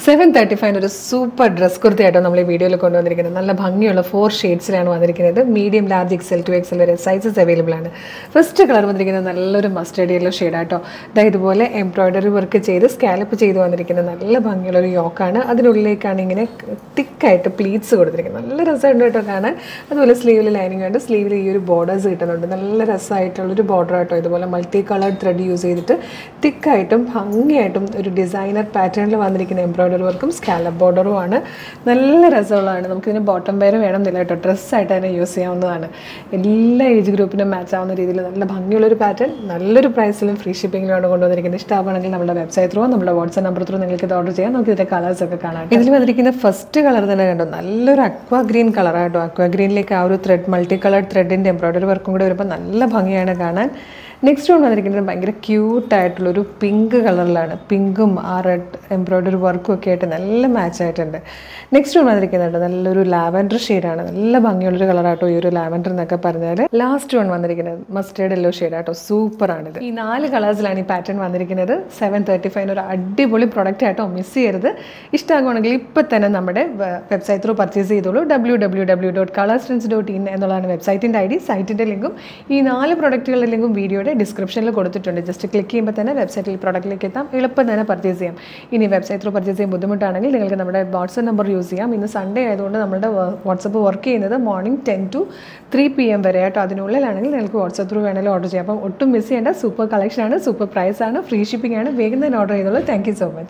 seven thirty five ഒരു super dress കുർത്തിയായിട്ടോ നമ്മൾ ഈ വീഡിയോയിൽ കൊണ്ടുവന്നിരിക്കുന്നത് നല്ല ഭംഗിയുള്ള ഫോർ ഷെയ്ഡ്സിലാണ് വന്നിരിക്കുന്നത് medium large XL two XL വരെ സൈസസ് അവൈലബിൾ ആണ് ഫസ്റ്റ് കളർ വന്നിരിക്കുന്നത് നല്ലൊരു മസ്റ്റേഡ് യെല്ലോ ഷെയ്ഡാട്ടോ അതായത് ഇതുപോലെ എംബ്രോയ്ഡറി വർക്ക് ചെയ്ത് സ്കാലപ്പ് ചെയ്ത് വന്നിരിക്കുന്ന നല്ല ഭംഗിയുള്ള ഒരു യോക്കാണ് അതിനുള്ളിലേക്കാണ് ഇങ്ങനെ തിക്കായിട്ട് പ്ലീറ്റ്സ് കൊടുത്തിരിക്കുന്നത് നല്ല രസമുണ്ട് കേട്ടോ കാണാൻ അതുപോലെ സ്ലീവിൽ ലൈനിങ് ഉണ്ട് സ്ലീവിൽ ഈ ഒരു ബോർഡേഴ്സ് കിട്ടുന്നുണ്ട് നല്ല രസമായിട്ടുള്ളൊരു ബോർഡർ ആട്ടോ ഇതുപോലെ മൾട്ടി കളർഡ് ത്രെഡ് യൂസ് ചെയ്തിട്ട് തിക്കായിട്ടും ഭംഗിയായിട്ടും ഒരു ഡിസൈനർ പാറ്റേണിൽ വന്നിരിക്കുന്ന എംബ്രോയ്ഡറി വർക്കും സ്കാലപ്പ് ബോർഡറും ആണ് നല്ല രസമുള്ളതാണ് നമുക്കിതിന് ബോട്ടം വെയർ വേണമെന്നില്ല കേട്ടോ ഡ്രസ്സായിട്ട് തന്നെ യൂസ് ചെയ്യാവുന്നതാണ് എല്ലാ ഏജ് ഗ്രൂപ്പിനും മാച്ച് ആവുന്ന രീതിയിൽ നല്ല ഭംഗിയുള്ളൊരു പാറ്റേൺ നല്ലൊരു പ്രൈസിലും ഫ്രീ ഷിപ്പിങ്ങിലുമാണ് കൊണ്ടുവന്നിരിക്കുന്നത് ഇഷ്ടമാണെങ്കിൽ നമ്മുടെ വെബ്സൈറ്റ് ത്രൂ നമ്മുടെ വാട്സ്ആപ്പ് നമ്പർ ത്രൂ നിങ്ങൾക്ക് ഇത് ഓർഡർ ചെയ്യാം നമുക്ക് ഇതിൻ്റെ കളേഴ്സ് ഒക്കെ കാണാം ഇതിൽ വന്നിരിക്കുന്ന ഫസ്റ്റ് കളർ തന്നെ കണ്ടോ നല്ലൊരു അക്വാ ഗ്രീൻ കളറാട്ടോ അക്വാ ഗ്രീനിലേക്ക് ആ ഒരു ത്രെഡ് മൾട്ടി കളർ ത്രെഡിൻ്റെ എംബ്രോയ്ഡറി വർക്കും കൂടെ വരുമ്പോൾ നല്ല ഭംഗിയാണ് കാണാൻ നെക്സ്റ്റ് വൺ വന്നിരിക്കുന്നത് ഭയങ്കര ക്യൂട്ടായിട്ടുള്ളൊരു പിങ്ക് കളറിലാണ് പിങ്കും ആ റെഡ് എംബ്രോയ്ഡറി വർക്കും ഒക്കെ ആയിട്ട് നല്ല മാച്ച് ആയിട്ടുണ്ട് നെക്സ്റ്റ് വൺ വന്നിരിക്കുന്നുണ്ട് നല്ലൊരു ലാവൻഡർ ഷെയ്ഡാണ് നല്ല ഭംഗിയുള്ളൊരു കളറാട്ടോ ഈ ഒരു ലാവൻഡർ എന്നൊക്കെ പറഞ്ഞാൽ ലാസ്റ്റ് വൺ വന്നിരിക്കുന്നത് മസ്റ്റേർഡ് യെല്ലോ ഷെയ്ഡാട്ടോ സൂപ്പറാണിത് ഈ നാല് കളേഴ്സിലാണ് ഈ പാറ്റേൺ വന്നിരിക്കുന്നത് സെവൻ തേർട്ടി ഫൈവ് ഒരു അടിപൊളി പ്രൊഡക്റ്റ് ആട്ടോ മിസ് ചെയ്യരുത് ഇഷ്ടമാകുവാണെങ്കിൽ ഇപ്പം തന്നെ നമ്മുടെ വെബ്സൈറ്റ് ത്രൂ പർച്ചേസ് ചെയ്തോളൂ W W W dot colours trends dot in എന്നുള്ളതാണ് വെബ്സൈറ്റിൻ്റെ ഐ ഡി സൈറ്റിൻ്റെ ലിങ്കും ഈ നാല് പ്രൊഡക്റ്റുകളുടെ ലിങ്കും വീഡിയോയുടെ ഡിസ്ക്രിപ്ഷനിൽ കൊടുത്തിട്ടുണ്ട് ജസ്റ്റ് ക്ലിക്ക് ചെയ്യുമ്പോൾ തന്നെ വെബ്സൈറ്റിൽ പ്രൊഡക്റ്റിലേക്ക് എത്താം എളുപ്പം തന്നെ പർച്ചേസ് ചെയ്യാം ഇനി വെബ്സൈറ്റ് ത്രൂ പർച്ചേസ് ചെയ്യാൻ ബുദ്ധിമുട്ടാണെങ്കിൽ നിങ്ങൾക്ക് നമ്മുടെ വാട്സപ്പ് നമ്പർ യൂസ് ചെയ്യാം ഇന്ന് സൺഡേ ആയതുകൊണ്ട് നമ്മുടെ വാട്സപ്പ് വർക്ക് ചെയ്യുന്നത് morning ten to three P M വരെ ആട്ടോ അതിനുള്ളിലാണെങ്കിൽ നിങ്ങൾക്ക് വാട്സപ്പ് ത്രൂ വേണമെങ്കിലും ഓർഡർ ചെയ്യാം അപ്പം ഒട്ടും മിസ് ചെയ്യേണ്ട സൂപ്പർ കളക്ഷനാണ് സൂപ്പർ പ്രൈസ് ആണ് ഫ്രീ ഷിപ്പിംഗ് ആണ് വേഗം തന്നെ ഓർഡർ ചെയ്തോളൂ താങ്ക് യു സോ മച്ച്